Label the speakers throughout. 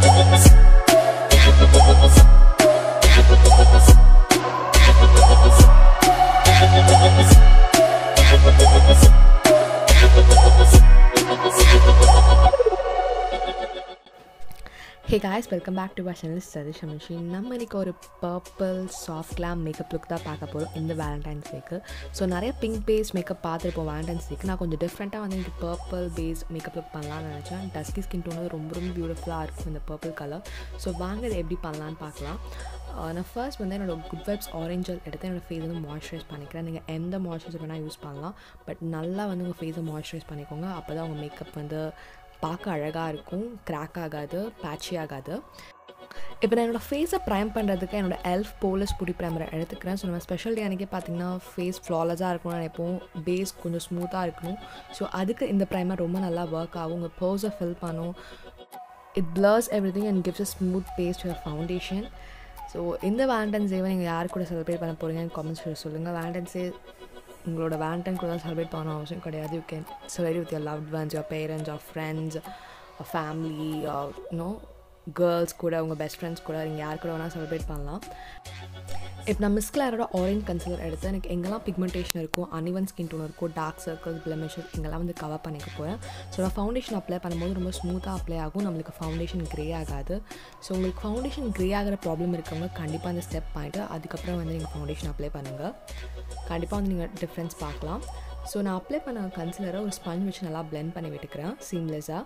Speaker 1: hey guys welcome back to our channel Satish Amishi நம்ம இன்னைக்கு ஒரு purple soft glam makeup look தான் பார்க்க போகிறோம் இந்த வேலண்டைன்ஸ் டேக்கு ஸோ நிறைய பிங்க் பேஸ் மேக்கப் பார்த்துருப்போம் வேலண்டைன்ஸ் டேக்கு நான் கொஞ்சம் டிஃப்ரெண்ட்டாக வந்து எனக்கு பர்பிள் பேஸ் மேக்கப் லுக் பண்ணலாம்னு நினச்சேன் டஸ்கி ஸ்கின் டோன் வந்து ரொம்ப ரொம்ப பியூட்டிஃபுல்லாக இருக்கும் இந்த பர்பிள் கலர் ஸோ வாங்க இதை எப்படி பண்ணலான்னு பார்க்கலாம் ஆஹ் நான் ஃபர்ஸ்ட் வந்து என்னோட குட் வைப்ஸ் ஆரஞ்சல் எடுத்து என்னோட ஃபேஸ் வந்து மாய்ஸ்சரைஸ் பண்ணிக்கிறேன் நீங்கள் எந்த மாய்ஸ்சரைசர் வேணால் யூஸ் பண்ணலாம் பட் நல்லா வந்து உங்கள் ஃபேஸை மாய்ஸ்சரைஸ் பண்ணிக்கோங்க அப்போ தான் உங்கள் மேக்கப் வந்து பார்க்க அழகாக இருக்கும் கிராக் ஆகாது பேட்சி ஆகாது இப்போ நான் என்னோடய ஃபேஸை ப்ரைம் பண்ணுறதுக்கு என்னோட எல்ஃப் போலஸ் புடி ப்ரைமரை எடுத்துக்கிறேன் ஸோ நம்ம ஸ்பெஷல் டே அன்றைக்கி பார்த்தீங்கன்னா ஃபேஸ் ஃப்ளாலஸாக இருக்கணும்னு நினைப்போம் பேஸ் கொஞ்சம் ஸ்மூத்தாக இருக்கணும் ஸோ அதுக்கு இந்த ப்ரைமர் ரொம்ப நல்லா ஒர்க் ஆகும் உங்கள் போஸை ஃபில் பண்ணும் it blurs everything and gives a smooth base to foundation so இந்த வேலண்டைன்ஸ் டேவை நீங்கள் யார் கூட செலிப்ரேட் பண்ண போகிறீங்கன்னு காமெண்ட்ஸ் சொல்லுங்கள் வேலண்டைன்ஸ் டே உங்களோட வேலண்டைன் கூட தான் செலிப்ரேட் பண்ண அவசியம் கிடையாது you can celebrate with your loved ones your parents or friends family no girls கூட உங்கள் பெஸ்ட் ஃப்ரெண்ட்ஸ் கூட நீங்கள் யார் கூட வேணால் செலிப்ரேட் பண்ணலாம் இப்போ நான் மிஸ் கிளாரோட ஆரஞ்ச் கன்சிலர் எடுத்து எனக்கு எங்கெல்லாம் பிக்மெண்டேஷன் இருக்கும் அனிவன் ஸ்கின் டோன் இருக்கும் டார்க் சர்க்கிள்ஸ் பிளமிஷஸ் இங்கெல்லாம் வந்து கவர் பண்ணிக்க போகிறேன் ஸோ நான் ஃபவுண்டேஷன் அப்ளை பண்ணும்போது ரொம்ப ஸ்மூத்தாக அப்ளை ஆகும் நம்மளுக்கு ஃபவுண்டேஷன் க்ரே ஆகாது ஸோ உங்களுக்கு ஃபவுண்டேஷன் க்ரே ஆகிற ப்ராப்ளம் இருக்கவங்க கண்டிப்பாக அந்த ஸ்டெப் பண்ணிட்டு அதுக்கப்புறம் வந்து நீங்கள் ஃபவுண்டேஷன் அப்ளை பண்ணுங்கள் கண்டிப்பாக வந்து நீங்கள் டிஃப்ரென்ஸ் பார்க்கலாம் ஸோ நான் அப்ளை பண்ண கன்சிலரை ஒரு ஸ்பஞ்ச் வச்சு நல்லா blend பண்ணி விட்டுக்கிறேன் சீம்லெஸ்ஸாக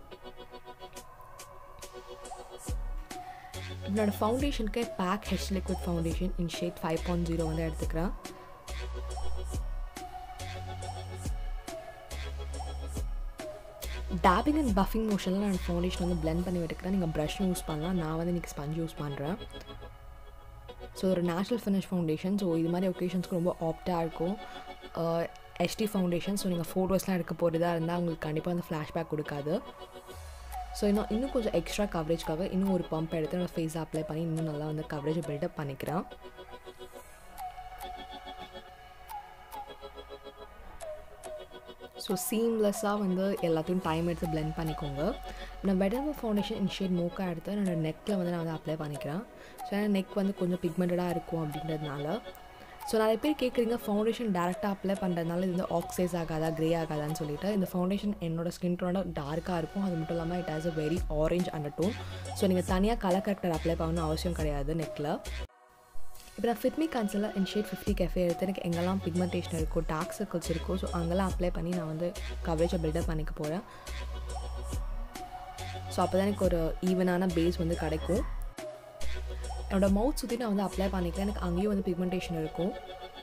Speaker 1: என்னோட ஃபவுண்டேஷனுக்கு பேக் ஹெச் liquid foundation in shade five point zero வந்து எடுத்துக்கிறேன் டேபிங் அண்ட் பஃபிங் மோஷனில் நான் ஃபவுண்டேஷன் வந்து blend பண்ணி விட்டுக்கிறேன் நீங்கள் ப்ரஷ் யூஸ் பண்ணலாம் நான் வந்து இன்றைக்கி ஸ்பஞ்ச் யூஸ் பண்ணுறேன் ஸோ ஒரு நேச்சுரல் ஃபினிஷ் ஃபவுண்டேஷன் ஸோ இது மாதிரி ஒகேஷன்ஸ்க்கு ரொம்ப ஆப்டாக இருக்கும் ஹெச்டி ஃபவுண்டேஷன் ஸோ நீங்கள் ஃபோட்டோஸ்லாம் எடுக்க போகிறதா இருந்தால் உங்களுக்கு கண்டிப்பாக அந்த ஃப்ளாஷ்பேக் கொடுக்காது ஸோ இன்னும் இன்னும் கொஞ்சம் எக்ஸ்ட்ரா கவரேஜ்க்காக இன்னும் ஒரு பம்ப் எடுத்து என்னோட ஃபேஸை அப்ளை பண்ணி இன்னும் நல்லா வந்து கவரேஜ் பில்டப் பண்ணிக்கிறேன் ஸோ சீம்லெஸ்ஸாக வந்து எல்லாத்தையும் டைம் எடுத்து blend பண்ணிக்கோங்க நான் வெடர்ம ஃபவுண்டேஷன் இன் ஷேட் மோக்காக எடுத்து என்னோட நெக்கில் வந்து நான் வந்து அப்ளை பண்ணிக்கிறேன் ஸோ ஏன்னா நெக் வந்து கொஞ்சம் பிக்மெண்டடாக இருக்கும் அப்படின்றதுனால ஸோ நிறைய பேர் கேட்குறீங்க ஃபவுண்டேஷன் டேரெக்டாக அப்ளை பண்ணுறதுனால இது வந்து ஆக்சைஸ் ஆகாதா க்ரே ஆகாதான்னு சொல்லிட்டு இந்த ஃபவுண்டேஷன் என்னோட ஸ்கின் டோனோட டார்க்காக இருக்கும் அது மட்டும் இல்லாமல் it has a very orange under tone so நீங்கள் தனியாக கலர் கரெக்டர் அப்ளை பண்ணணும் அவசியம் கிடையாது நெக்கில் இப்போ நான் Fit Me concealer in shade fifty cafe எடுத்து எனக்கு எங்கெல்லாம் பிக்மெண்டேஷன் இருக்கோ டார்க் சர்க்கிள்ஸ் இருக்கோ ஸோ அங்கெல்லாம் அப்ளை பண்ணி நான் வந்து கவரேஜை பில்டப் பண்ணிக்க போகிறேன் ஸோ அப்போ தான் எனக்கு ஒரு ஈவனான பேஸ் வந்து கிடைக்கும் என்னோட மவுத் சுற்றி நான் வந்து அப்ளை பண்ணிக்கிறேன் எனக்கு அங்கேயும் வந்து பிக்மெண்டேஷன் இருக்கும்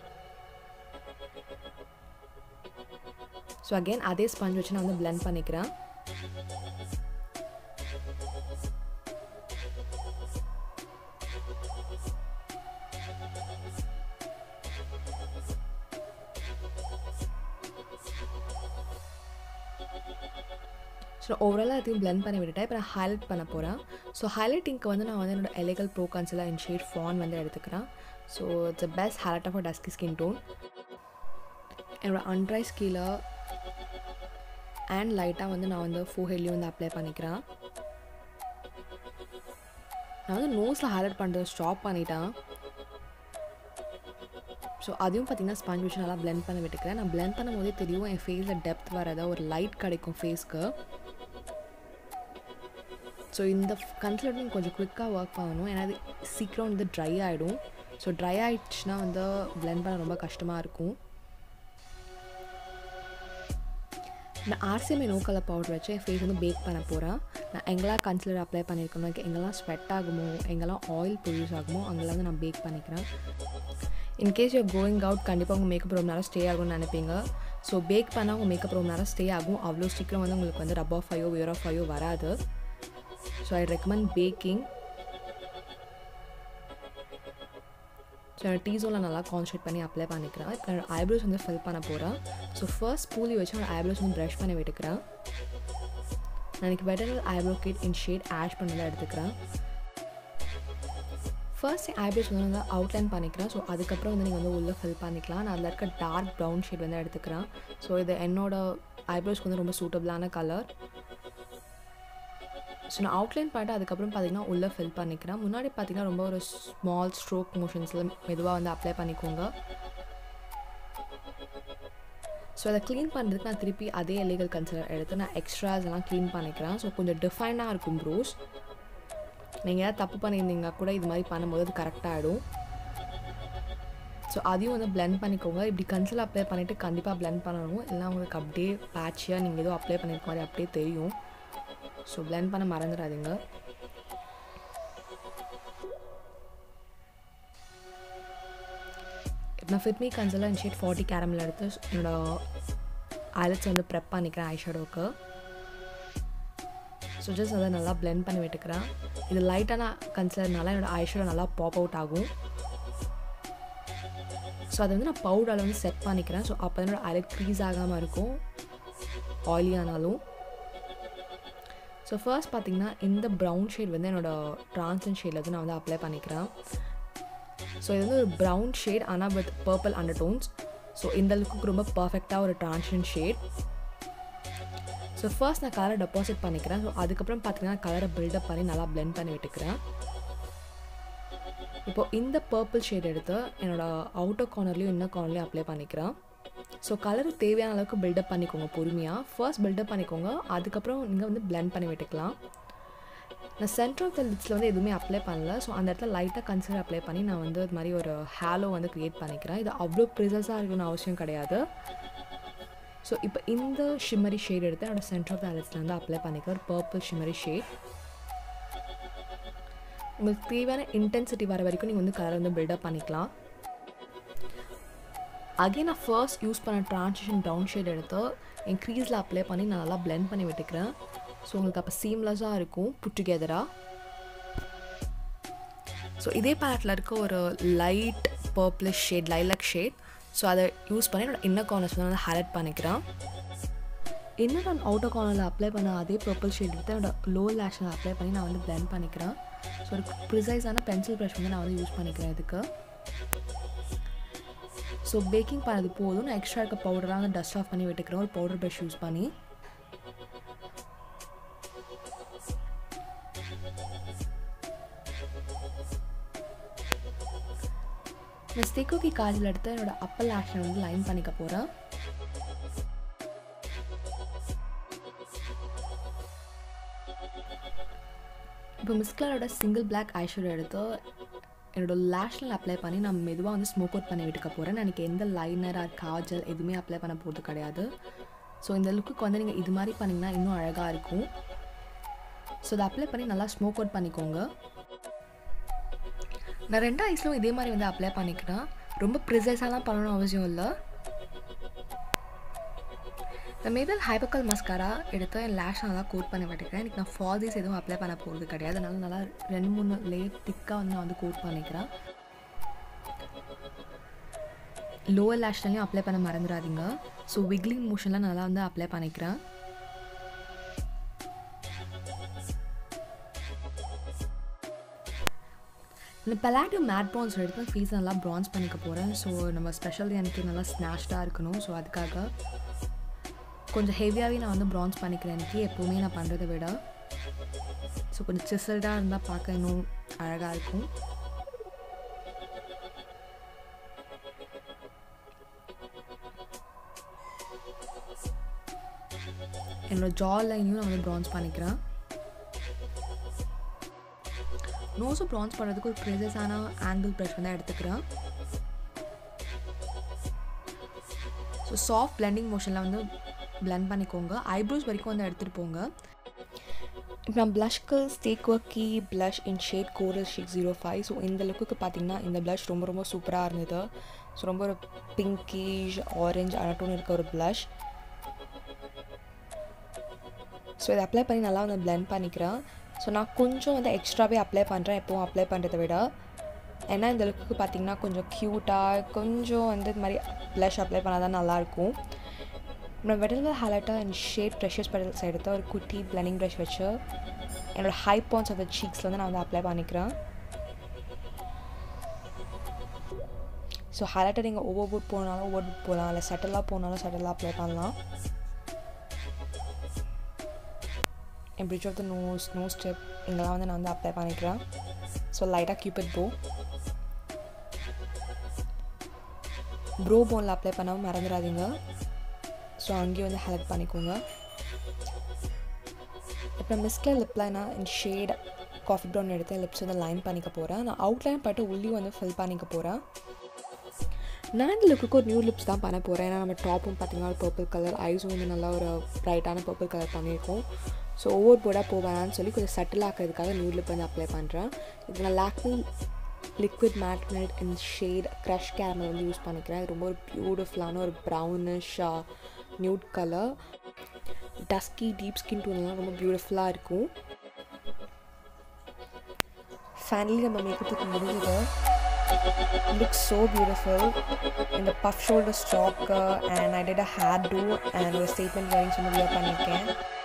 Speaker 1: ஸோ அகெயின் அதே ஸ்பஞ்ச் வச்சு நான் வந்து blend பண்ணிக்கிறேன் ஸோ ஓவராலாக எல்லாத்தையும் blend பண்ணி விட்டுட்டேன் இப்போ நான் ஹைலைட் பண்ண போகிறேன் ஸோ ஹைலைட்டிங்க்கு வந்து நான் வந்து என்னோட எலிகல் pro concealer in shade fawn வந்து எடுத்துக்கிறேன் so it's a best highlight of dusky skin tone என்னோட அண்ட்ரைஸ் கீழே அண்ட் லைட்டாக வந்து நான் வந்து ஃபோஹெட்லேயும் வந்து அப்ளை பண்ணிக்கிறேன் நான் வந்து நோஸில் ஹைலைட் பண்ணுறது ஸ்டாப் பண்ணிட்டேன் ஸோ அதையும் பார்த்தீங்கன்னா ஸ்பஞ்ச் வச்சு நல்லா blend பண்ணி விட்டுக்கிறேன் நான் blend பண்ணும் போதே தெரியும் என் ஃபேஸில் டெப்த் வரதா ஒரு லைட் கிடைக்கும் ஃபேஸ்க்கு ஸோ இந்த கன்சிலர் கொஞ்சம் குவிக்காக ஒர்க் பண்ணணும் ஏன்னா அது சீக்கிரம் வந்து ட்ரை ஆகிடும் ஸோ ட்ரை ஆகிடுச்சுன்னா வந்து blend பண்ண ரொம்ப கஷ்டமாக இருக்கும் நான் ஆர்சிஎம்ஐ நோ கலர் பவுடர் வச்சு என் ஃபேஸ் வந்து பேக் பண்ண போகிறேன் நான் எங்கெல்லாம் கன்சிலர் அப்ளை பண்ணியிருக்கணும் எனக்கு எங்கெல்லாம் ஸ்வெட் ஆகுமோ எங்கெல்லாம் ஆயில் ப்ரொடியூஸ் ஆகுமோ அங்கெல்லாம் வந்து நான் பேக் பண்ணிக்கிறேன் இன்கேஸ் யூ கோயிங் அவுட் கண்டிப்பாக உங்கள் மேக்கப் ரொம்ப நேரம் ஸ்டே ஆகும்னு நினைப்பீங்க ஸோ பேக் பண்ணால் உங்கள் மேக்கப் ரொம்ப நேரம் ஸ்டே ஆகும் அவ்வளோ சீக்கிரம் வந்து உங்களுக்கு வந்து ரப் ஆஃப் ஐயோ வியர் ஆஃப் ஐயோ வராது so I recommend baking so என்னோட டீசோவில் நல்லா கான்சன்ட்ரேட் பண்ணி அப்ளை பண்ணிக்கிறேன் இப்போ என்னோட ஐப்ரோஸ் வந்து ஃபில் பண்ண போகிறேன் ஸோ ஃபர்ஸ்ட் பூலி வச்சு என்னோட ஐப்ரோஸ் வந்து ப்ரஷ் பண்ணி விட்டுக்கிறேன் நான் எனக்கு better eyebrow kit in shade ash பண்ணி தான் எடுத்துக்கிறேன் ஃபர்ஸ்ட் என் ஐப்ரோஸ் வந்து நல்லா அவுட்லைன் பண்ணிக்கிறேன் ஸோ அதுக்கப்புறம் வந்து நீங்கள் வந்து உள்ளே ஃபில் பண்ணிக்கலாம் நான் அதில் இருக்க டார்க் ப்ரௌன் ஷேட் வந்து எடுத்துக்கிறேன் ஸோ இது என்னோட ஐப்ரோஸ்க்கு வந்து ரொம்ப சூட்டபிளான கலர் ஸோ நான் அவுட்லைன் பண்ணிட்டு அதுக்கப்புறம் பார்த்தீங்கன்னா உள்ளே ஃபில் பண்ணிக்கிறேன் முன்னாடி பார்த்தீங்கன்னா ரொம்ப ஒரு ஸ்மால் ஸ்ட்ரோக் மோஷன்ஸில் மெதுவாக வந்து அப்ளை பண்ணிக்கோங்க ஸோ அதை க்ளீன் பண்ணுறதுக்கு நான் திருப்பி அதே எல்லைகள் கன்சிடர் எடுத்து நான் எக்ஸ்ட்ராஸ் எல்லாம் க்ளீன் பண்ணிக்கிறேன் ஸோ கொஞ்சம் டிஃபைனாக இருக்கும் ப்ரோஸ் நீங்கள் ஏதாவது தப்பு பண்ணியிருந்தீங்க கூட இது மாதிரி பண்ணும்போது அது கரெக்டாக ஆகிடும் ஸோ அதையும் வந்து blend பண்ணிக்கோங்க இப்படி கன்சில் அப்ளை பண்ணிவிட்டு கண்டிப்பாக blend பண்ணணும் இல்லை உங்களுக்கு அப்படியே பேட்சியாக நீங்கள் ஏதோ அப்ளை பண்ணியிருக்க மாதிரி அப்படியே தெரியும் ஸோ blend பண்ண மறந்துடாதீங்க இப்போ நான் Fit Me concealer shade forty caramel எடுத்து என்னோட ஐலட்ஸ் வந்து ப்ரெப் பண்ணிக்கிறேன் ஐஷேடோவுக்கு ஸோ ஜஸ்ட் அதை நல்லா blend பண்ணி விட்டுக்கிறேன் இது லைட்டான கன்சிலர்னால என்னோட ஐஷேடோ நல்லா பாப் அவுட் ஆகும் ஸோ அதை வந்து நான் பவுடரில் வந்து செட் பண்ணிக்கிறேன் ஸோ அப்போ என்னோட ஐலட் க்ரீஸ் ஆகாமல் இருக்கும் ஆயிலி ஆனாலும் ஸோ ஃபர்ஸ்ட் பார்த்தீங்கன்னா இந்த ப்ரௌன் ஷேட் வந்து என்னோடய ட்ரான்சன் ஷேடில் வந்து நான் வந்து அப்ளை பண்ணிக்கிறேன் ஸோ இது வந்து ஒரு ப்ரௌன் ஷேட் ஆனால் with purple under tones so இந்த லுக்கு ரொம்ப பர்ஃபெக்டாக ஒரு ட்ரான்ஷன் ஷேட் ஸோ ஃபர்ஸ்ட் நான் கலரை டெபாசிட் பண்ணிக்கிறேன் ஸோ அதுக்கப்புறம் பார்த்தீங்கன்னா கலரை பில்டப் பண்ணி நல்லா blend பண்ணி விட்டுக்கிறேன் இப்போ இந்த பர்பிள் ஷேட் எடுத்து என்னோட அவுட்டர் கார்னர்லேயும் இன்னர் கார்னர்லேயும் அப்ளை பண்ணிக்கிறேன் ஸோ கலருக்கு தேவையான அளவுக்கு பில்டப் பண்ணிக்கோங்க பொறுமையாக ஃபர்ஸ்ட் பில்டப் பண்ணிக்கோங்க அதுக்கப்புறம் நீங்கள் வந்து blend பண்ணி விட்டுக்கலாம் நான் சென்டர் ஆஃப் த லிப்ஸில் வந்து எதுவுமே அப்ளை பண்ணல ஸோ அந்த இடத்துல லைட்டாக கன்சிடர் அப்ளை பண்ணி நான் வந்து இது மாதிரி ஒரு ஹேலோ வந்து க்ரியேட் பண்ணிக்கிறேன் இது அவ்வளோ ப்ரிசஸாக இருக்கணும்னு அவசியம் கிடையாது ஸோ இப்போ இந்த ஷிம்மரி ஷேட் எடுத்து என்னோட சென்டர் ஆஃப் த லிப்ஸில் வந்து அப்ளை பண்ணிக்கிறேன் ஒரு பர்பிள் ஷிம்மரி ஷேட் உங்களுக்கு தேவையான இன்டென்சிட்டி வர வரைக்கும் நீங்கள் வந்து கலர் வந்து பில்டப் பண்ணிக்கலாம் அகைன் நான் ஃபர்ஸ்ட் யூஸ் பண்ண ட்ரான்சிஷன் டவுன் ஷேட் எடுத்து என் க்ரீஸில் அப்ளை பண்ணி நான் நல்லா blend பண்ணி விட்டுக்கிறேன் ஸோ உங்களுக்கு அப்போ சீம்லெஸ்ஸாக இருக்கும் புட் டுகெதராக ஸோ இதே பேலட்டில் இருக்க ஒரு light purplish shade lilac shade so அதை யூஸ் பண்ணி என்னோட இன்னர் கார்னர்ஸ் வந்து ஹைலைட் பண்ணிக்கிறேன் இன்னர் நான் அவுட்டர் கார்னரில் அப்ளை பண்ண அதே பர்பிள் ஷேட் எடுத்து என்னோட லோ லேஷில் அப்ளை பண்ணி நான் வந்து blend பண்ணிக்கிறேன் ஸோ ஒரு ப்ரிசைஸான பென்சில் ப்ரஷ் வந்து நான் வந்து யூஸ் பண்ணிக்கிறேன் இதுக்கு ஸோ பேக்கிங் பண்ணது போதும் நான் எக்ஸ்ட்ரா இருக்க பவுடராக வந்து டஸ்ட் ஆஃப் பண்ணி விட்டுக்கிறேன் ஒரு பவுடர் ப்ரஷ் யூஸ் பண்ணி நான் ஸ்டிக்கோக்கி காஜில் எடுத்து என்னோட அப்பல் ஆக்ஷன் வந்து லைன் பண்ணிக்க போகிறேன் இப்போ மிஸ்கலரோட சிங்கிள் பிளாக் ஐஷேடோ எடுத்து என்னோட லேஷ்னில் அப்ளை பண்ணி நான் மெதுவாக வந்து ஸ்மோக் அவுட் பண்ணி விட்டுக்க போகிறேன் எனக்கு எந்த லைனர் ஆர் காஜல் எதுவுமே அப்ளை பண்ண போகிறது கிடையாது ஸோ இந்த லுக்குக்கு வந்து நீங்கள் இது மாதிரி பண்ணிங்கன்னா இன்னும் அழகாக இருக்கும் ஸோ அதை அப்ளை பண்ணி நல்லா ஸ்மோக் அவுட் பண்ணிக்கோங்க நான் ரெண்டு ஐஸ்லும் இதே மாதிரி வந்து அப்ளை பண்ணிக்கிறேன் ரொம்ப ப்ரிசைஸாலாம் பண்ணணும் அவசியம் இல்லை இந்த மேபல் ஹைபக்கல் மஸ்காரா எடுத்து என் லேஷ் நல்லா கோட் பண்ணி விட்டுக்கிறேன் எனக்கு நான் ஃபால்ஸிஸ் எதுவும் அப்ளை பண்ண போகிறது கிடையாது அதனால நல்லா ரெண்டு மூணு லேயர் திக்காக வந்து நான் வந்து கோட் பண்ணிக்கிறேன் லோவர் லேஷ்லையும் அப்ளை பண்ண மறந்துடாதீங்க ஸோ விக்லிங் மோஷனில் நல்லா வந்து அப்ளை பண்ணிக்கிறேன் இந்த பெலாட்டிவ் மேட் ப்ரான்ஸ் எடுத்து ஃபீஸ் நல்லா ப்ரான்ஸ் பண்ணிக்க போகிறேன் ஸோ நம்ம ஸ்பெஷல் எனக்கு நல்லா ஸ்நாஷ்டாக இருக்கணும் ஸோ அதுக்காக கொஞ்சம் ஹெவியாகவே நான் வந்து ப்ரான்ஸ் பண்ணிக்கிறேன் எனக்கு எப்போவுமே நான் பண்ணுறதை விட ஸோ கொஞ்சம் சிசல்டாக இருந்தால் பார்க்க இன்னும் அழகாக இருக்கும் என்னோடய ஜா லைனையும் நான் வந்து ப்ரான்ஸ் பண்ணிக்கிறேன் நோஸும் ப்ரான்ஸ் பண்ணுறதுக்கு ஒரு ப்ரெசஸான ஆங்கிள் ப்ரஷ் வந்து எடுத்துக்கிறேன் ஸோ சாஃப்ட் பிளெண்டிங் மோஷனில் வந்து blend பண்ணிக்கோங்க ஐப்ரோஸ் வரைக்கும் வந்து எடுத்துகிட்டு போங்க இப்போ நான் ப்ளஷ்க்கு ஸ்டேக் ஒர்க்கி ப்ளஷ் இன் ஷேட் கோரல் ஷேக் ஜீரோ ஃபைவ் ஸோ இந்த லுக்குக்கு பார்த்தீங்கன்னா இந்த ப்ளஷ் ரொம்ப ரொம்ப சூப்பராக இருந்தது ஸோ ரொம்ப ஒரு பிங்கிஷ் ஆரஞ்ச் அனட்டோன் இருக்க ஒரு ப்ளஷ் ஸோ இதை அப்ளை பண்ணி நல்லா வந்து blend பண்ணிக்கிறேன் ஸோ நான் கொஞ்சம் வந்து எக்ஸ்ட்ராவே அப்ளை பண்ணுறேன் எப்போவும் அப்ளை பண்ணுறதை விட ஏன்னா இந்த லுக்குக்கு பார்த்தீங்கன்னா கொஞ்சம் க்யூட்டாக கொஞ்சம் வந்து இது மாதிரி ப்ளஷ் அப்ளை பண்ணால் தான் நல்லாயிருக்கும் நான் வெடல்வெல் ஹைலைட்டாக அண்ட் ஷேட் ப்ரெஷர்ஸ் பெடல்ஸ் எடுத்து ஒரு குட்டி பிளனிங் ப்ரஷ் வச்சு என்னோடய ஹை பாயிண்ட்ஸ் ஆஃப் த சீக்ஸில் வந்து நான் வந்து அப்ளை பண்ணிக்கிறேன் ஸோ ஹைலைட்டர் நீங்கள் ஓவர் புட் போனாலும் ஓவர் புட் போகலாம் இல்லை சட்டலாக போனாலும் சட்டலாக அப்ளை பண்ணலாம் என் bridge of the nose nose step இங்கெல்லாம் வந்து நான் வந்து அப்ளை பண்ணிக்கிறேன் ஸோ லைட்டாக கியூபிட் போ ப்ரோ போனில் அப்ளை பண்ணாமல் மறந்துடாதீங்க ஸோ அங்கேயும் வந்து ஹெல்ப் பண்ணிக்கோங்க இப்போ மிஸ்கில் லிப்பில் நான் இந்த ஷேட் காஃபி ப்ரௌன் எடுத்து லிப்ஸ் வந்து லைன் பண்ணிக்க போகிறேன் நான் அவுட்லைன் பட்டு உள்ளி வந்து ஃபில் பண்ணிக்க போகிறேன் நான் இந்த லுக்குக்கு ஒரு நியூ லிப்ஸ் தான் பண்ண போகிறேன் ஏன்னா நம்ம டாப்பும் பார்த்தீங்கன்னா பர்பிள் கலர் ஐஸும் வந்து நல்லா ஒரு ப்ரைட்டான பர்பிள் கலர் பண்ணியிருக்கோம் ஸோ ஒவ்வொரு போர்டாக போவேனான்னு சொல்லி கொஞ்சம் சட்டில் ஆக்கிறதுக்காக நியூ லிப் வந்து அப்ளை பண்ணுறேன் இது நான் Lakme liquid matte melt in shade crush caramel வந்து யூஸ் பண்ணிக்கிறேன் இது ரொம்ப ஒரு பியூட்டிஃபுல்லான ஒரு brownish nude colour dusky deep skin டோன்லாம் ரொம்ப பியூட்டிஃபுல்லாக இருக்கும் ஃபைனலி நம்ம மேக்கப்புக்கு முடிஞ்சது லுக் ஸோ பியூட்டிஃபுல் இந்த பஃப் ஷோல்டர் ஸ்டாக்கு and I did a hair do and ஒரு ஸ்டேட்மெண்ட் வேரிங்ஸ் வந்து வியர் பண்ணியிருக்கேன்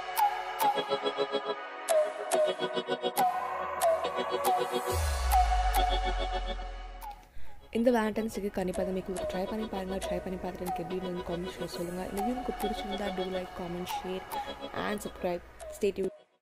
Speaker 1: இந்த வேலண்டைன்ஸுக்கு கண்டிப்பாக தான் மேக்கப் ட்ரை பண்ணி பாருங்கள் ட்ரை பண்ணி பார்த்துட்டு எனக்கு எப்படி வந்து காமெண்ட் ஷோ சொல்லுங்கள் இந்த வீடியோ உங்களுக்கு பிடிச்சிருந்தா do like comment share and subscribe state